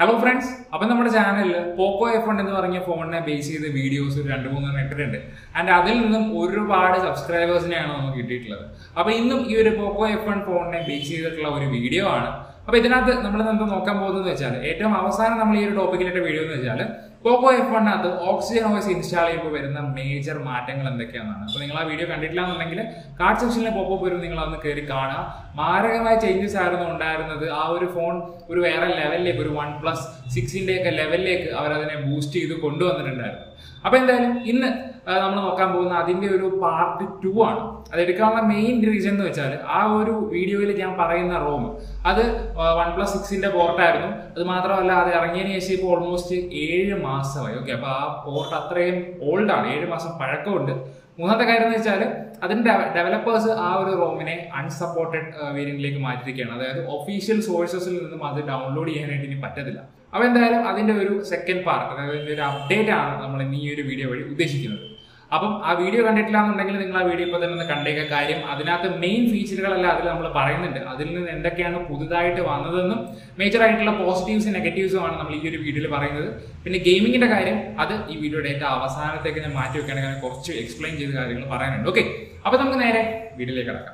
hello friends അപ്പം നമ്മുടെ ചാനലിൽ പോക്കോ എഫ് വൺ എന്ന് പറഞ്ഞ ഫോണിനെ ബേസ് ചെയ്ത് വീഡിയോസ് ഒരു രണ്ട് മൂന്ന് ഇട്ടിട്ടുണ്ട് ആൻഡ് അതിൽ നിന്നും ഒരുപാട് സബ്സ്ക്രൈബേഴ്സിനെയാണ് നമുക്ക് കിട്ടിയിട്ടുള്ളത് അപ്പോൾ ഇന്നും ഈ ഒരു പോക്കോ എഫ് വൺ ഫോണിനെ ബേസ് ചെയ്തിട്ടുള്ള ഒരു വീഡിയോ ആണ് അപ്പോൾ ഇതിനകത്ത് നമ്മൾ എന്താ നോക്കാൻ പോകുന്നത് വെച്ചാൽ ഏറ്റവും അവസാനം നമ്മൾ ഈ ഒരു ടോപ്പിക്കിലിട്ട വീഡിയോ എന്ന് വെച്ചാൽ പോക്കോ എഫ് വണ്ണകത്ത് ഓക്സിജൻ ഓയിസ് ഇൻസ്റ്റാൾ ചെയ്യുമ്പോൾ വരുന്ന മേജർ മാറ്റങ്ങൾ എന്തൊക്കെയാണെന്നാണ് അപ്പോൾ നിങ്ങൾ ആ വീഡിയോ കണ്ടിട്ടില്ല എന്നുണ്ടെങ്കിൽ കാർഡ് സെക്ഷനിലെ പോപ്പോ വരും നിങ്ങൾ അതൊന്ന് കയറി കാണുക മാരകമായ ചേഞ്ചസ് ആയിരുന്നു ഉണ്ടായിരുന്നത് ആ ഒരു ഫോൺ ഒരു വേറെ ലെവലിലേക്ക് ഒരു വൺ പ്ലസ് സിക്സിന്റെ ഒക്കെ ലെവലിലേക്ക് അവരതിനെ ബൂസ്റ്റ് ചെയ്ത് കൊണ്ടുവന്നിട്ടുണ്ടായിരുന്നു അപ്പൊ എന്തായാലും ഇന്ന് നമ്മൾ നോക്കാൻ പോകുന്ന അതിന്റെ ഒരു പാർട്ട് ടു ആണ് അത് എടുക്കാനുള്ള മെയിൻ റീസൺ എന്ന് വെച്ചാൽ ആ ഒരു വീഡിയോയിൽ ഞാൻ പറയുന്ന റോം അത് വൺ പ്ലസ് സിക്സിന്റെ പോർട്ടായിരുന്നു അത് മാത്രമല്ല അത് ഇറങ്ങിയതിന് ശേഷം ഇപ്പോൾ ഓൾമോസ്റ്റ് ഏഴ് മാസമായി ഓക്കെ അപ്പൊ ആ പോർട്ട് അത്രയും ഓൾഡ് ആണ് ഏഴ് മാസം പഴക്കമുണ്ട് മൂന്നാമത്തെ കാര്യം എന്ന് വെച്ചാൽ അതിന്റെ ഡെവലപ്പേഴ്സ് ആ ഒരു റോമിനെ അൺസപ്പോർട്ടഡ് വേരിയന്റിലേക്ക് മാറ്റിയിരിക്കുകയാണ് അതായത് ഒഫീഷ്യൽ സോഴ്സസിൽ നിന്നും അത് ഡൗൺലോഡ് ചെയ്യാനായിട്ട് ഇനി പറ്റത്തില്ല അപ്പൊ എന്തായാലും അതിന്റെ ഒരു സെക്കൻഡ് പാർട്ട് അതായത് അതിന്റെ ഒരു അപ്ഡേറ്റ് ആണ് നമ്മൾ ഇന്ന് ഈ ഒരു വീഡിയോ വഴി ഉദ്ദേശിക്കുന്നത് അപ്പം ആ വീഡിയോ കണ്ടിട്ടില്ല എന്നുണ്ടെങ്കിൽ നിങ്ങൾ ആ വീഡിയോ ഇപ്പോൾ തന്നെ ഒന്ന് കണ്ടേക്ക കാര്യം അതിനകത്ത് മെയിൻ ഫീച്ചറുകളെല്ലാം അതിൽ നമ്മൾ പറയുന്നുണ്ട് അതിൽ നിന്ന് എന്തൊക്കെയാണ് പുതുതായിട്ട് വന്നതെന്നും മേജർ ആയിട്ടുള്ള പോസിറ്റീവ്സ് നെഗറ്റീവ്സും ആണ് നമ്മൾ ഈ ഒരു വീഡിയോയിൽ പറയുന്നത് പിന്നെ ഗെയിമിങ്ങിന്റെ കാര്യം അത് ഈ വീഡിയോയുടെ ഏറ്റവും അവസാനത്തേക്ക് ഞാൻ മാറ്റി വെക്കുകയാണെങ്കിൽ കുറച്ച് എക്സ്പ്ലെയിൻ ചെയ്ത കാര്യങ്ങൾ പറയാനുണ്ട് ഓക്കെ അപ്പൊ നമുക്ക് നേരെ വീഡിയോയിലേക്ക് കിടക്കാം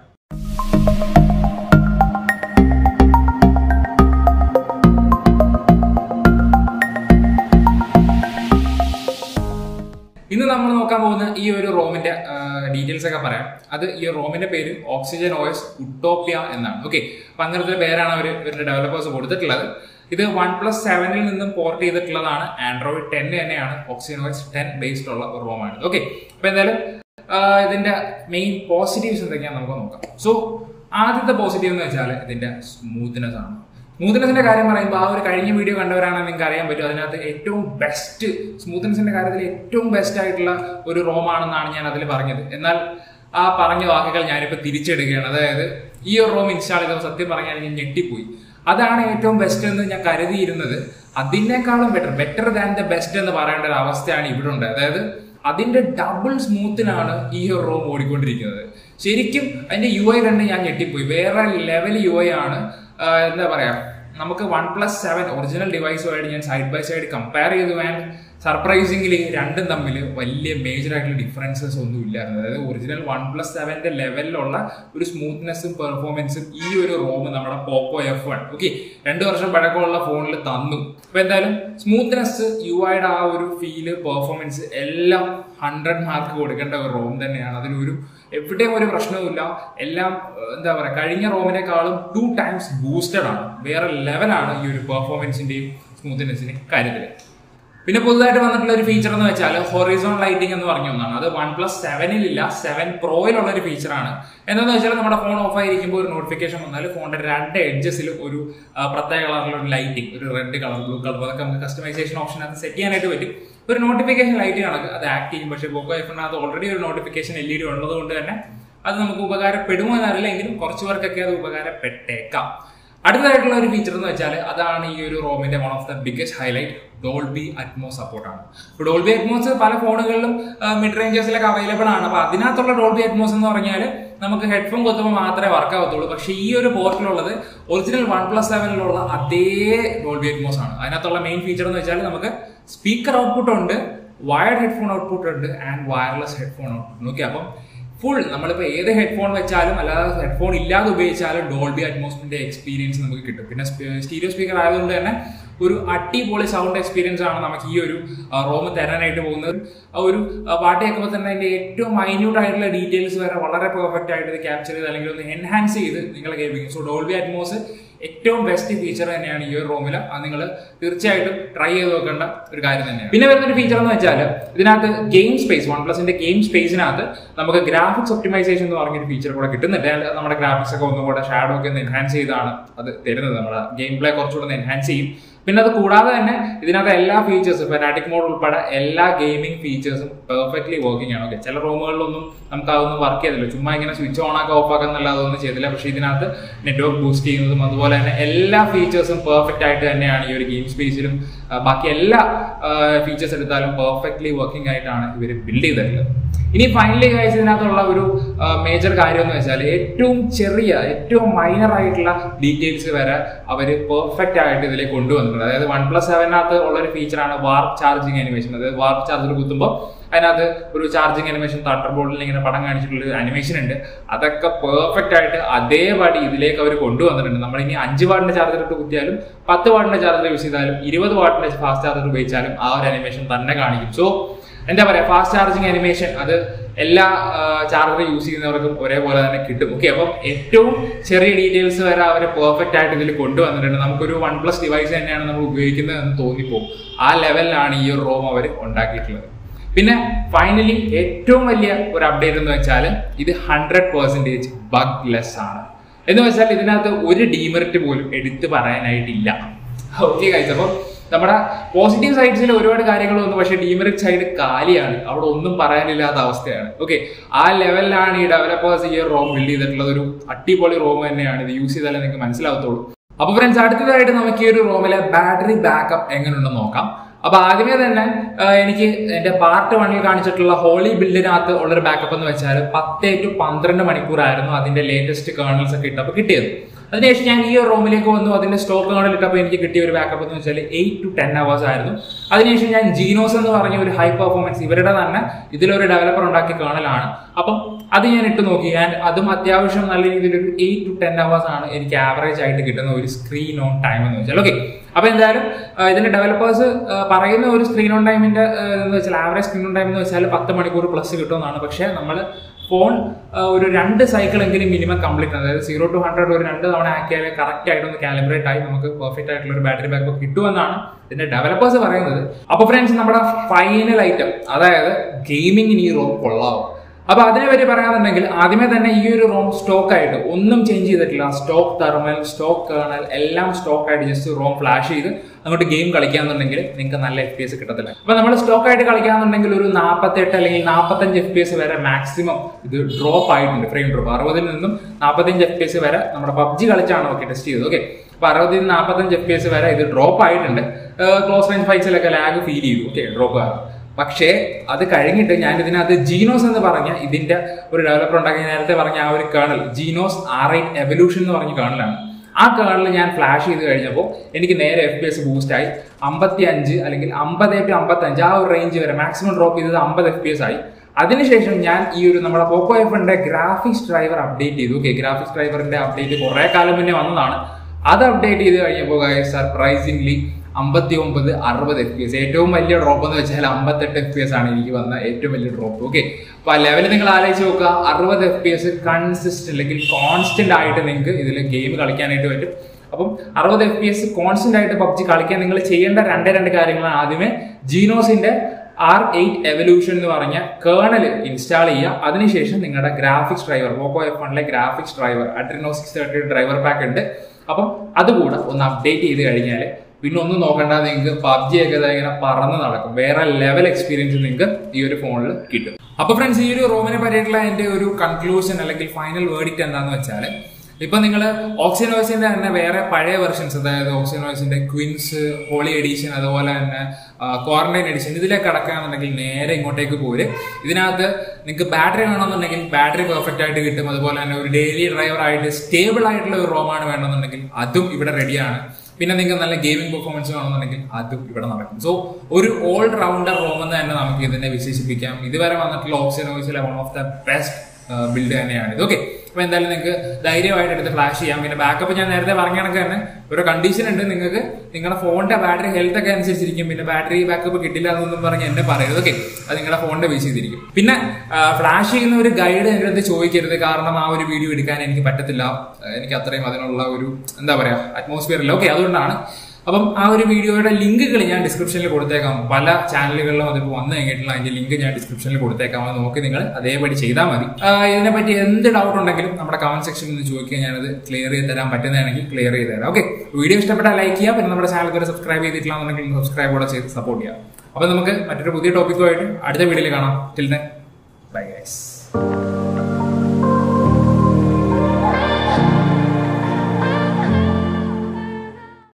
ഇന്ന് നമ്മൾ നോക്കാൻ പോകുന്ന ഈ ഒരു റോമിന്റെ ഡീറ്റെയിൽസ് ഒക്കെ പറയാം അത് ഈ റോമിന്റെ പേര് ഓക്സിജൻ ഓയസ് ഉട്ടോപ്യ എന്നാണ് ഓക്കെ അപ്പൊ അങ്ങനത്തെ ഒരു പേരാണ് അവർ ഇവരുടെ ഡെവലപ്പേഴ്സ് കൊടുത്തിട്ടുള്ളത് ഇത് വൺ പ്ലസ് സെവനിൽ നിന്നും പോർട്ട് ചെയ്തിട്ടുള്ളതാണ് ആൻഡ്രോയിഡ് ടെൻ തന്നെയാണ് ഓക്സിജൻ ഓയസ് ടെൻ ബേസ്ഡ് ഉള്ള ഒരു റോമാണ് ഓക്കെ അപ്പൊ എന്തായാലും ഇതിന്റെ മെയിൻ പോസിറ്റീവ്സ് എന്തൊക്കെയാണെന്ന് നമുക്ക് നോക്കാം സോ ആദ്യത്തെ പോസിറ്റീവ് എന്ന് വെച്ചാൽ ഇതിന്റെ സ്മൂത്ത്നെസ് ആണ് സ്മൂത്ത്നെസിന്റെ കാര്യം പറയുമ്പോൾ ആ ഒരു കഴിഞ്ഞ വീഡിയോ കണ്ടവരാണെങ്കിൽ നിങ്ങൾക്ക് അറിയാൻ പറ്റും അതിനകത്ത് ഏറ്റവും ബെസ്റ്റ് സ്മൂത്ത്നെസിന്റെ കാര്യത്തിൽ ഏറ്റവും ബെസ്റ്റ് ആയിട്ടുള്ള ഒരു റോമാണെന്നാണ് ഞാൻ അതിൽ പറഞ്ഞത് എന്നാൽ ആ പറഞ്ഞ വാക്കുകൾ ഞാനിപ്പോൾ തിരിച്ചെടുക്കുകയാണ് അതായത് ഈ ഒരു റോം ഇൻസ്റ്റാൾ ചെയ്തപ്പോൾ സത്യം പറഞ്ഞാൽ ഞാൻ ഞെട്ടിപ്പോയി അതാണ് ഏറ്റവും ബെസ്റ്റ് എന്ന് ഞാൻ കരുതിയിരുന്നത് അതിനേക്കാളും better better than the best എന്ന് പറയേണ്ട ഒരു അവസ്ഥയാണ് ഇവിടെ ഉണ്ട് അതായത് അതിന്റെ ഡബിൾ സ്മൂത്തിലാണ് ഈ ഒരു റോം ഓടിക്കൊണ്ടിരിക്കുന്നത് ശരിക്കും അതിന്റെ യു ഐ കണ്ട് ഞാൻ ഞെട്ടിപ്പോയി വേറെ ലെവൽ യു ഐ ആണ് എന്താ പറയാ നമുക്ക് വൺ പ്ലസ് സെവൻ ഒറിജിനൽ ഡിവൈസുമായിട്ട് ഞാൻ സൈഡ് ബൈ സൈഡ് കമ്പയർ ചെയ്തു ആൻഡ് സർപ്രൈസിംഗ്ലി രണ്ടും തമ്മിൽ വലിയ മേജർ ആയിട്ടുള്ള ഡിഫറൻസസ് ഒന്നും ഇല്ലായിരുന്നു അതായത് ഒറിജിനൽ വൺ പ്ലസ് സെവന്റെ ലെവലിലുള്ള ഒരു സ്മൂത്ത്നെസ്സും പെർഫോമൻസും ഈ ഒരു റോം നമ്മുടെ പോക്കോ എഫ് വൺ ഓക്കെ രണ്ടു വർഷം പഴക്കമുള്ള ഫോണിൽ തന്നു അപ്പൊ എന്തായാലും സ്മൂത്ത്നെസ് യു ഐയുടെ ആ ഒരു ഫീല് പെർഫോമൻസ് എല്ലാം ഹൺഡ്രഡ് മാർക്ക് കൊടുക്കേണ്ട ഒരു റോം തന്നെയാണ് അതിലൊരു എവിടെയും ഒരു പ്രശ്നവുമില്ല എല്ലാം എന്താ പറയുക കഴിഞ്ഞ റോമിനേക്കാളും ടു ടൈംസ് ബൂസ്റ്റഡ് ആണ് വേറെ ലെവലാണ് ഈ ഒരു പെർഫോമൻസിന്റെയും സ്മൂത്ത്നെസ്സിന്റെ കാര്യത്തിൽ പിന്നെ പുതുതായിട്ട് വന്നിട്ടുള്ള ഒരു ഫീച്ചർ എന്ന് വെച്ചാൽ ഹൊറിസോൺ ലൈറ്റിംഗ് എന്ന് പറഞ്ഞ ഒന്നാണ് അത് വൺ പ്ലസ് സെവനിലില്ല സെവൻ പ്രോയിലുള്ള ഒരു ഫീച്ചറാണ് എന്താണെന്ന് വെച്ചാൽ നമ്മുടെ ഫോൺ ഓഫ് ആയിരിക്കുമ്പോൾ ഒരു നോട്ടിഫിക്കേഷൻ വന്നാൽ ഫോണിന്റെ രണ്ട് എഡ്ജസിൽ ഒരു പ്രത്യേക കളറിലുള്ള ഒരു ലൈറ്റിംഗ് ഒരു റെഡ് കളർ ബ്ലൂ കളർ അതൊക്കെ നമുക്ക് കസ്റ്റമൈസേഷൻ ഓപ്ഷൻ അത് സെറ്റ് ചെയ്യാനായിട്ട് പറ്റും ഒരു നോട്ടിഫിക്കേഷൻ ലൈറ്റ് കണക്ക് അത് ആക്ട് ചെയ്യും പക്ഷേ പോക്കോ ഐഫോണിനകത്ത് ഓൾറെഡി ഒരു നോട്ടിഫിക്കേഷൻ എൽ ഇ ഡി ഉള്ളത് കൊണ്ട് തന്നെ അത് നമുക്ക് ഉപകാരപ്പെടുമോ എന്നറിയില്ലെങ്കിലും കുറച്ച് പേർക്കൊക്കെ അത് ഉപകാരപ്പെട്ടേക്കാം അടുത്തതായിട്ടുള്ള ഒരു ഫീച്ചർ എന്ന് വെച്ചാൽ അതാണ് ഈ ഒരു റോമിന്റെ one of the biggest highlight Dolby Atmos സപ്പോർട്ടാണ് ഇപ്പോൾ ഡോൾബി അറ്റ്മോസ് പല ഫോണുകളിലും മിഡ് റേഞ്ചേഴ്സിലൊക്കെ അവൈലബിൾ ആണ് അപ്പോൾ അതിനകത്തുള്ള ഡോൾബി അറ്റ്മോസ് എന്ന് പറഞ്ഞാൽ നമുക്ക് ഹെഡ്ഫോൺ കൊത്തുമ്പോൾ മാത്രമേ വർക്ക് ആവത്തുള്ളൂ പക്ഷേ ഈ ഒരു പോർട്ടിലുള്ളത് ഒറിജിനൽ വൺ പ്ലസ് സെവനിലുള്ള അതേ ഡോൾബി അറ്റ്മോസ് ആണ് അതിനകത്തുള്ള മെയിൻ ഫീച്ചർ എന്ന് വെച്ചാൽ നമുക്ക് സ്പീക്കർ ഔട്ട്പുട്ട് ഉണ്ട് വയർഡ് ഹെഡ്ഫോൺ ഔട്ട്പുട്ട് ഉണ്ട് and wireless headphone output okay അപ്പം ഫുൾ നമ്മളിപ്പോൾ ഏത് ഹെഡ്ഫോൺ വെച്ചാലും അല്ലാതെ ഹെഡ്ഫോൺ ഇല്ലാതെ ഉപയോഗിച്ചാലും ഡോൾബി അറ്റ്മോസ്ഫിയറിന്റെ എക്സ്പീരിയൻസ് നമുക്ക് കിട്ടും പിന്നെ സ്റ്റീരിയോ സ്പീക്കർ ആയതുകൊണ്ട് തന്നെ ഒരു അടിപൊളി സൗണ്ട് എക്സ്പീരിയൻസ് ആണ് നമുക്ക് ഈ ഒരു റോം തരാനായിട്ട് പോകുന്നത് ഒരു പാട്ട് കേൾക്കുമ്പോൾ തന്നെ അതിന്റെ ഏറ്റവും മൈന്യൂട്ട് ആയിട്ടുള്ള ഡീറ്റെയിൽസ് വരെ വളരെ പെർഫെക്റ്റ് ആയിട്ട് ഇത് ക്യാപ്ചർ ചെയ്ത് അല്ലെങ്കിൽ ഒന്ന് എൻഹാൻസ് ചെയ്ത് നിങ്ങളെ കേൾപ്പിക്കും സോ ഡോൾബി അറ്റ്മോസ് ഏറ്റവും ബെസ്റ്റ് ഫീച്ചർ തന്നെയാണ് ഈ ഒരു റൂമിൽ അത് നിങ്ങൾ തീർച്ചയായിട്ടും ട്രൈ ചെയ്ത് നോക്കേണ്ട ഒരു കാര്യം തന്നെയാണ് പിന്നെ വരുന്ന ഒരു ഫീച്ചർ എന്ന് വെച്ചാൽ ഇതിനകത്ത് ഗെയിം സ്പേസ് വൺ പ്ലസിന്റെ ഗെയിം സ്പേസിനകത്ത് നമുക്ക് ഗ്രാഫിക്സ് ഒപ്റ്റിമൈസേഷൻ എന്ന് പറഞ്ഞൊരു ഫീച്ചർ കൂടെ കിട്ടുന്നുണ്ട് നമ്മുടെ ഗ്രാഫിക്സ് ഒക്കെ ഒന്നും കൂടെ ഷാഡോ ഒക്കെ ഒന്ന് എൻഹാൻസ് ചെയ്താണ് അത് തരുന്നത് നമ്മുടെ ഗെയിം പ്ലേ കുറച്ചുകൂടെ ഒന്ന് എൻഹാൻസ് ചെയ്യും പിന്നെ അത് കൂടാതെ തന്നെ ഇതിനകത്ത് എല്ലാ ഫീച്ചേഴ്സും ഫെനാറ്റിക് മോഡ് ഉൾപ്പെടെ എല്ലാ ഗെയിമിംഗ് ഫീച്ചേഴ്സും പെർഫെക്റ്റ്ലി വർക്കിംഗ് ആണ് ഓക്കെ ചില റൂമുകളിലൊന്നും നമുക്ക് അതൊന്നും വർക്ക് ചെയ്തില്ല ചുമ്മാ ഇങ്ങനെ സ്വിച്ച് ഓൺ ആക്കി ഓഫ് ആക്കുന്നല്ല അതൊന്നും ചെയ്തില്ല പക്ഷേ ഇതിനകത്ത് നെറ്റ്വർക്ക് ബൂസ്റ്റ് ചെയ്യുന്നതും അതുപോലെ തന്നെ എല്ലാ ഫീച്ചേഴ്സും പെർഫെക്റ്റ് ആയിട്ട് തന്നെയാണ് ഈ ഒരു ഗെയിം സ്പേസിലും ബാക്കി എല്ലാ ഫീച്ചേഴ്സ് എടുത്താലും പെർഫെക്റ്റ്ലി വർക്കിംഗ് ആയിട്ടാണ് ഇവർ ബിൽഡ് ചെയ്തിട്ടുള്ളത് ഇനി ഫൈനലി ഗൈസ് ഇതിനകത്തുള്ള ഒരു മേജർ കാര്യം എന്ന് വെച്ചാൽ ഏറ്റവും ചെറിയ ഏറ്റവും മൈനർ ആയിട്ടുള്ള ഡീറ്റെയിൽസ് വരെ അവർ പെർഫെക്റ്റ് ആയിട്ട് ഇതിലേക്ക് കൊണ്ടുവന്നിട്ടുണ്ട് അതായത് വൺ പ്ലസ് സെവനകത്ത് ഉള്ള ഒരു ഫീച്ചറാണ് വാർപ്പ് ചാർജിങ് അനിമേഷൻ അതായത് വാർപ്പ് ചാർജർ കുത്തുമ്പോൾ അതിനകത്ത് ഒരു ചാർജിങ് അനിമേഷൻ തട്ടർ ബോർഡിൽ ഇങ്ങനെ പടം കാണിച്ചിട്ടുള്ള ഒരു അനിമേഷൻ ഉണ്ട് അതൊക്കെ പെർഫെക്റ്റ് ആയിട്ട് അതേപടി ഇതിലേക്ക് അവർ കൊണ്ടുവന്നിട്ടുണ്ട് നമ്മൾ ഇനി അഞ്ച് വാട്ടിന്റെ ചാർജർ ഇട്ട് കുത്തിയാലും പത്ത് വാട്ടിന്റെ ചാർജർ യൂസ് ചെയ്താലും ഇരുപത് വാട്ടിന്റെ ഫാസ്റ്റ് ചാർജർ ഉപയോഗിച്ചാലും ആ ഒരു അനിമേഷൻ തന്നെ കാണിക്കും സോ എന്താ പറയാ ഫാസ്റ്റ് ചാർജിങ് അനിമേഷൻ അത് എല്ലാ ചാർജർ യൂസ് ചെയ്യുന്നവർക്കും ഒരേപോലെ തന്നെ കിട്ടും ഓക്കെ അപ്പം ഏറ്റവും ചെറിയ ഡീറ്റെയിൽസ് വരെ അവർ പെർഫെക്റ്റ് ആയിട്ട് ഇതിൽ കൊണ്ടുവന്നിട്ടുണ്ട് നമുക്കൊരു വൺ പ്ലസ് ഡിവൈസ് തന്നെയാണ് നമ്മൾ ഉപയോഗിക്കുന്നത് എന്ന് തോന്നിപ്പോകും ആ ലെവലിലാണ് ഈ ഒരു റോം അവർ ഉണ്ടാക്കിയിട്ടുള്ളത് പിന്നെ ഫൈനലി ഏറ്റവും വലിയ ഒരു അപ്ഡേറ്റ് എന്ന് വെച്ചാൽ ഇത് ഹൺഡ്രഡ് പെർസെൻറ്റേജ് ബഗ് ലെസ് ആണ് എന്ന് വെച്ചാൽ ഇതിനകത്ത് ഒരു ഡീമെറിറ്റ് പോലും എടുത്തു പറയാനായിട്ടില്ല ഓക്കെ കഴിച്ചു അപ്പം നമ്മുടെ പോസിറ്റീവ് സൈഡ്സിൽ ഒരുപാട് കാര്യങ്ങളൊന്നും പക്ഷേ ഡീമെറിറ്റ് സൈഡ് കാലിയാണ് അവിടെ ഒന്നും പറയാനില്ലാത്ത അവസ്ഥയാണ് ഓക്കെ ആ ലെവലിലാണ് ഈ ഡെവലപ്പേഴ്സ് ഈ റോം ബിൽഡ് ചെയ്തിട്ടുള്ളത് ഒരു അടിപൊളി റോം തന്നെയാണ് ഇത് യൂസ് ചെയ്താലേ നിങ്ങൾക്ക് മനസ്സിലാവത്തുള്ളൂ അപ്പൊ ഫ്രണ്ട്സ് അടുത്തതായിട്ട് നമുക്ക് ഈ ഒരു റോമിലെ ബാറ്ററി ബാക്കപ്പ് എങ്ങനെയുണ്ടെന്ന് നോക്കാം അപ്പൊ ആദ്യമേ തന്നെ എനിക്ക് എന്റെ പാർട്ട് വണ്ണിൽ കാണിച്ചിട്ടുള്ള ഹോളി ബിൽഡിനകത്ത് ഉള്ളൊരു ബാക്കപ്പ് എന്ന് വെച്ചാൽ പത്ത് ടു പന്ത്രണ്ട് മണിക്കൂറായിരുന്നു അതിന്റെ ലേറ്റസ്റ്റ് കേണൽസ് ഒക്കെ ഇട്ടപ്പോൾ കിട്ടിയത് അതിനുശേഷം ഞാൻ ഈ ഒരു റൂമിലേക്ക് വന്നു അതിന്റെ സ്റ്റോക്ക് കേണൽ ഇട്ടപ്പോൾ എനിക്ക് കിട്ടിയ ഒരു ബാക്കപ്പ് എന്ന് വെച്ചാൽ എയ്റ്റ് ടു ടെൻ അവേഴ്സ് ആയിരുന്നു അതിനുശേഷം ഞാൻ ജീനോസ് എന്ന് പറഞ്ഞ ഒരു ഹൈ പെർഫോമൻസ് ഇവരുടെ തന്നെ ഇതിലൊരു ഡെവലപ്പർ ഉണ്ടാക്കിയ കേണലാണ് അപ്പം അത് ഞാൻ ഇട്ട് നോക്കി ഞാൻ അതും അത്യാവശ്യം നല്ല രീതിയിൽ ഒരു എയ്റ്റ് ടു ടെൻ അവേഴ്സ് ആണ് എനിക്ക് ആവറേജ് ആയിട്ട് കിട്ടുന്ന ഒരു സ്ക്രീൻ ഓൺ ടൈം എന്ന് വെച്ചാൽ ഓക്കെ അപ്പൊ എന്തായാലും ഇതിന്റെ ഡെവലപ്പേഴ്സ് പറയുന്ന ഒരു സ്ക്രീൻ ഓൺ ടൈമിന്റെ എന്ന് വെച്ചാൽ ആവറേജ് സ്ക്രീൻ ഓൺ ടൈം എന്ന് വെച്ചാൽ പത്ത് മണിക്കൂർ പ്ലസ് കിട്ടുമെന്നാണ് പക്ഷേ നമ്മൾ ഫോൺ ഒരു രണ്ട് സൈക്കിൾ എങ്കിലും മിനിമം കംപ്ലീറ്റ് അതായത് സീറോ ടു ഹൺഡ്രഡ് ഒരു രണ്ട് തവണ ആക്കിയാൽ കറക്റ്റ് ആയിട്ട് ഒന്ന് കാലിബ്രേറ്റ് ആയി നമുക്ക് പെർഫെക്റ്റ് ആയിട്ടുള്ള ഒരു ബാറ്ററി ബാക്കപ്പ് കിട്ടുമെന്നാണ് ഇതിന്റെ ഡെവലപ്പേഴ്സ് പറയുന്നത് അപ്പൊ ഫ്രണ്ട്സ് നമ്മുടെ ഫൈനൽ ഐറ്റം അതായത് ഗെയിമിങ്ങിന് ഈ റോം കൊള്ളാവും അപ്പൊ അതിനെ പറ്റി പറയാന്നുണ്ടെങ്കിൽ ആദ്യമേ തന്നെ ഈ ഒരു റോം സ്റ്റോക്ക് ആയിട്ട് ഒന്നും ചേഞ്ച് ചെയ്തിട്ടില്ല സ്റ്റോക്ക് തെർമൽ സ്റ്റോക്ക് കേണൽ എല്ലാം സ്റ്റോക്ക് ആയിട്ട് ജസ്റ്റ് റോം ഫ്ലാഷ് ചെയ്ത് അങ്ങോട്ട് ഗെയിം കളിക്കാന്നുണ്ടെങ്കിൽ നിങ്ങൾക്ക് നല്ല എഫ് പി എസ് കിട്ടത്തില്ല അപ്പൊ നമ്മൾ സ്റ്റോക്ക് ആയിട്ട് കളിക്കാന്നുണ്ടെങ്കിൽ ഒരു നാൽപ്പത്തെട്ട് അല്ലെങ്കിൽ നാൽപ്പത്തഞ്ച് എഫ് പി എസ് വരെ മാക്സിമം ഇത് ഡ്രോപ്പ് ആയിട്ടുണ്ട് ഫ്രെയിം ഡ്രോപ്പ് അറുപതിൽ നിന്നും നാൽപ്പത്തഞ്ച് എഫ് പി എസ് വരെ നമ്മുടെ പബ്ജി കളിച്ചാണ് ഓക്കെ ടെസ്റ്റ് ചെയ്തത് ഓക്കെ അപ്പൊ അറുപതിൽ നിന്ന് നാൽപ്പത്തഞ്ച് എഫ് പി എസ് വരെ ഇത് ഡ്രോപ്പ് ആയിട്ടുണ്ട് ക്ലോസ് റേഞ്ച് ഫൈറ്റ്സിലൊക്കെ ലാഗ് ഫീൽ ചെയ്തു ഓക്കെ ഡ്രോപ്പ് കാരണം പക്ഷേ അത് കഴിഞ്ഞിട്ട് ഞാൻ ഇതിനകത്ത് ജീനോസ് എന്ന് പറഞ്ഞ ഇതിന്റെ ഒരു ഡെവലപ്പർ ഉണ്ടാക്കി നേരത്തെ പറഞ്ഞ ആ ഒരു കേണൽ ജീനോസ് ആർ ഐ എവല്യൂഷൻ എന്ന് പറഞ്ഞ കേണലാണ് ആ കേണൽ ഞാൻ ഫ്ലാഷ് ചെയ്ത് കഴിഞ്ഞപ്പോൾ എനിക്ക് നേരെ എഫ് പി എസ് ബൂസ്റ്റ് ആയി അമ്പത്തി അഞ്ച് അല്ലെങ്കിൽ അമ്പത് ടു അമ്പത്തഞ്ച് ആ ഒരു റേഞ്ച് വരെ മാക്സിമം ഡ്രോപ്പ് ചെയ്തത് അമ്പത് എഫ് പി എസ് ആയി അതിനുശേഷം ഞാൻ ഈ ഒരു നമ്മുടെ പോക്കോ എഫിന്റെ ഗ്രാഫിക്സ് ഡ്രൈവർ അപ്ഡേറ്റ് ചെയ്തു ഓക്കെ ഗ്രാഫിക്സ് ഡ്രൈവറിന്റെ അപ്ഡേറ്റ് കുറെ കാലം മുന്നേ വന്നതാണ് അത് അപ്ഡേറ്റ് ചെയ്ത് കഴിഞ്ഞപ്പോൾ സർപ്രൈസിംഗ്ലി അമ്പത്തി ഒമ്പത് അറുപത് എഫ് പി എസ് ഏറ്റവും വലിയ ഡ്രോപ്പ് എന്ന് വെച്ചാൽ അമ്പത്തെട്ട് എഫ് പി എസ് ആണ് എനിക്ക് വന്ന ഏറ്റവും വലിയ ഡ്രോപ്പ് ഓക്കെ അപ്പൊ ആ ലെവൽ നിങ്ങൾ ആലോചിച്ച് നോക്കുക അറുപത് എഫ് പി എസ് കൺസിസ്റ്റന്റ് അല്ലെങ്കിൽ കോൺസ്റ്റന്റ് ആയിട്ട് നിങ്ങൾക്ക് ഇതിൽ ഗെയിം കളിക്കാനായിട്ട് പറ്റും അപ്പം അറുപത് എഫ് പി എസ് കോൺസ്റ്റന്റ് ആയിട്ട് പബ്ജി കളിക്കാൻ നിങ്ങൾ ചെയ്യേണ്ട രണ്ടേ രണ്ട് കാര്യങ്ങളാണ് ആദ്യമേ ജീനോസിന്റെ ആർ എയ്റ്റ് എവല്യൂഷൻ എന്ന് പറഞ്ഞ കേണൽ ഇൻസ്റ്റാൾ ചെയ്യുക അതിനുശേഷം നിങ്ങളുടെ ഗ്രാഫിക്സ് ഡ്രൈവർ പോക്കോ എഫ് വണ്ണിലെ graphics driver Adreno six thirty driver pack ഉണ്ട് അപ്പം അതുകൂടെ ഒന്ന് അപ്ഡേറ്റ് ചെയ്ത് കഴിഞ്ഞാൽ പിന്നെ ഒന്നും നോക്കണ്ട നിങ്ങൾക്ക് പബ്ജി ഒക്കെ ഇങ്ങനെ പറന്ന് നടക്കും വേറെ ലെവൽ എക്സ്പീരിയൻസ് നിങ്ങൾക്ക് ഈ ഒരു ഫോണിൽ കിട്ടും അപ്പൊ ഫ്രണ്ട്സ് ഈ ഒരു റോമിനെ പറ്റിയിട്ടുള്ള എന്റെ ഒരു കൺക്ലൂഷൻ അല്ലെങ്കിൽ ഫൈനൽ വേർഡിക്റ്റ് എന്താന്ന് വെച്ചാൽ ഇപ്പൊ നിങ്ങൾ ഓക്സിനോയ്സിന്റെ തന്നെ വേറെ പഴയ വെർഷൻസ് അതായത് ഓക്സിനോയ്സിന്റെ ക്വിൻസ് ഹോളി എഡീഷൻ അതുപോലെ തന്നെ ക്വാറന്റൈൻ എഡിഷൻ ഇതിലേക്ക് കടക്കുകയാണെന്നുണ്ടെങ്കിൽ നേരെ ഇങ്ങോട്ടേക്ക് പോര് ഇതിനകത്ത് നിങ്ങൾക്ക് ബാറ്ററി വേണമെന്നുണ്ടെങ്കിൽ ബാറ്ററി പെർഫെക്റ്റ് ആയിട്ട് കിട്ടും അതുപോലെ തന്നെ ഒരു ഡെയിലി ഡ്രൈവർ ആയിട്ട് സ്റ്റേബിൾ ആയിട്ടുള്ള ഒരു റോമാണ് വേണമെന്നുണ്ടെങ്കിൽ അതും ഇവിടെ റെഡിയാണ് പിന്നെ നിങ്ങൾക്ക് നല്ല ഗെയിമിംഗ് പെർഫോമൻസ് വേണമെന്നുണ്ടെങ്കിൽ അതും ഇവിടെ നടക്കും സോ ഒരു ഓൾ റൗണ്ടർ റോം എന്ന് തന്നെ നമുക്ക് ഇതിനെ വിശേഷിപ്പിക്കാം ഇതുവരെ വന്നിട്ടുള്ള ഓക്സിനോയ്സിലെ one of the best build തന്നെയാണ് ഇത് ഓക്കെ അപ്പൊ എന്തായാലും നിങ്ങൾക്ക് ധൈര്യമായിട്ട് എടുത്ത് ഫ്ലാഷ് ചെയ്യാം പിന്നെ ബാക്കപ്പ് ഞാൻ നേരത്തെ പറഞ്ഞ കണക്ക് തന്നെ ഒരു കണ്ടീഷൻ ഉണ്ട് നിങ്ങൾക്ക് നിങ്ങളുടെ ഫോണിന്റെ ബാറ്ററി ഹെൽത്ത് ഒക്കെ അനുസരിച്ചിരിക്കും പിന്നെ ബാറ്ററി ബാക്കപ്പ് കിട്ടില്ല എന്നൊന്നും പറഞ്ഞ് എന്നെ പറയരുത് ഓക്കെ അത് നിങ്ങളുടെ ഫോണിന്റെ ബേസ് ചെയ്തിരിക്കും പിന്നെ ഫ്ലാഷ് ചെയ്യുന്ന ഒരു ഗൈഡ് എൻ്റെ അടുത്ത് ചോദിക്കരുത് കാരണം ആ ഒരു വീഡിയോ എടുക്കാൻ എനിക്ക് പറ്റത്തില്ല എനിക്ക് അത്രയും അതിനുള്ള ഒരു എന്താ പറയാ അറ്റ്മോസ്ഫിയർ ഇല്ല ഓക്കെ അതുകൊണ്ടാണ് അപ്പം ആ ഒരു വീഡിയോയുടെ ലിങ്കുകൾ ഞാൻ ഡിസ്ക്രിപ്ഷനിൽ കൊടുത്തേക്കാം പല ചാനലുകളിലും അതിപ്പോൾ വന്നു കഴിഞ്ഞിട്ടുള്ള അതിന്റെ ലിങ്ക് ഞാൻ ഡിസ്ക്രിപ്ഷനിൽ കൊടുത്തേക്കാം അത് നോക്കി നിങ്ങൾ അതേപടി ചെയ്താൽ മതി ഇതിനെപ്പറ്റി എന്ത് ഡൗട്ട് ഉണ്ടെങ്കിലും നമ്മുടെ കമന്റ് സെക്ഷനിൽ നിന്ന് ചോദിക്കുക ഞാനത് ക്ലിയർ ചെയ്ത് തരാൻ പറ്റുന്നതാണെങ്കിൽ ക്ലിയർ ചെയ്ത് തരാം ഓക്കെ വീഡിയോ ഇഷ്ടപ്പെട്ടാൽ ലൈക്ക് ചെയ്യുക പിന്നെ നമ്മുടെ ചാനൽ വരെ സബ്സ്ക്രൈബ് ചെയ്തിട്ടില്ലാന്നുണ്ടെങ്കിൽ സബ്സ്ക്രൈബ് കൂടെ ചെയ്ത് സപ്പോർട്ട് ചെയ്യാം അപ്പൊ നമുക്ക് മറ്റൊരു പുതിയ ടോപ്പിക്കുമായിട്ട് അടുത്ത വീഡിയോയിൽ കാണാം ടിൽ ബൈ ഗൈസ്